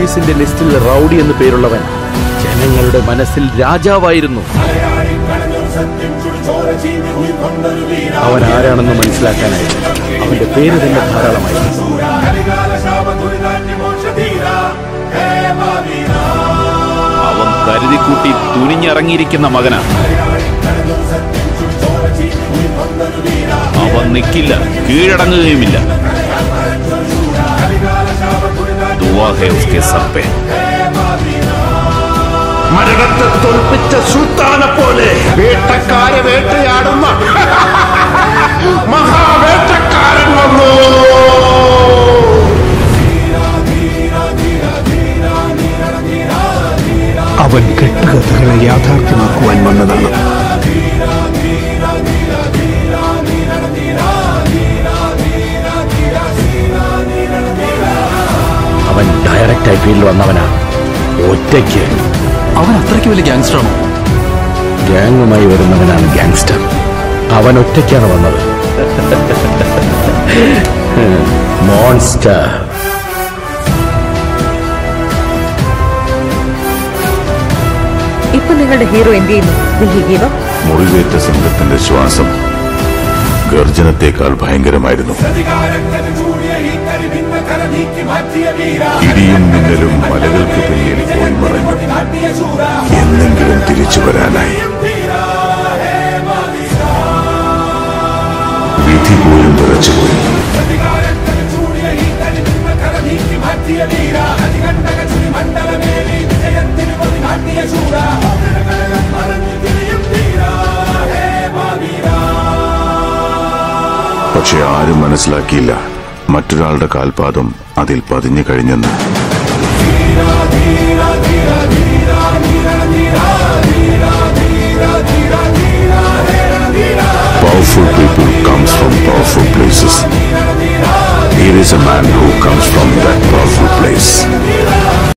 പോലീസിന്റെ ലിസ്റ്റിൽ റൗഡി എന്ന് പേരുള്ളവൻ ജനങ്ങളുടെ മനസ്സിൽ രാജാവായിരുന്നു അവൻ ആരാണെന്ന് മനസ്സിലാക്കാനായി അവന്റെ പേര് തന്നെ ധാരാളമായിരുന്നു അവൻ കരുതിക്കൂട്ടി തുനിഞ്ഞിറങ്ങിയിരിക്കുന്ന മകനാ അവൻ നിൽക്കില്ല കീഴടങ്ങുകയുമില്ല ദുആ ഹേ ഉസ്കെ സർ പേ മരണത്തെ തോൽപ്പിച്ച സുൽത്താനെ പോലെ വേട്ടക്കാരെ വേട്ടയാടുന്ന മഹാവേട്ടക്കാരൻ വന്നു അവൻ കെട്ടുകഥകളെ യാഥാർത്ഥ്യമാക്കുവാൻ വന്നതാണ് അവൻ ഡയറക്റ്റ് ഐ പിയിൽ വന്നവനാ ഒറ്റയ്ക്ക് അവൻ അത്രയ്ക്ക് വലിയ ഗ്യാങ്സ്റ്ററാണോ ഗ്യാങ്ങുമായി വരുന്നവനാണ് ഗ്യാങ്സ്റ്റർ അവൻ ഒറ്റയ്ക്കാണ് വന്നത് മോൺസ്റ്റർ ഇപ്പൊ നിങ്ങളുടെ ഹീറോ എന്ത് ചെയ്യുന്നു Will he give up? മുറിവേറ്റ സിംഹത്തിന്റെ ശ്വാസം ഗർജനത്തേക്കാൾ ഭയങ്കരമായിരുന്നു ഇടിയും മിന്നലും മലകൾക്ക് പിന്നിൽ പോയി മറഞ്ഞു എന്നെങ്കിലും തിരിച്ചു വരാനായി വിധി പോലും വിറച്ചുപോയി പക്ഷെ ആരും മനസ്സിലാക്കിയില്ല മറ്റൊരാളുടെ കാൽപാദം അതിൽ പതിഞ്ഞു കഴിഞ്ഞെന്ന് Powerful people comes from powerful places. Here is a man who comes from that powerful place.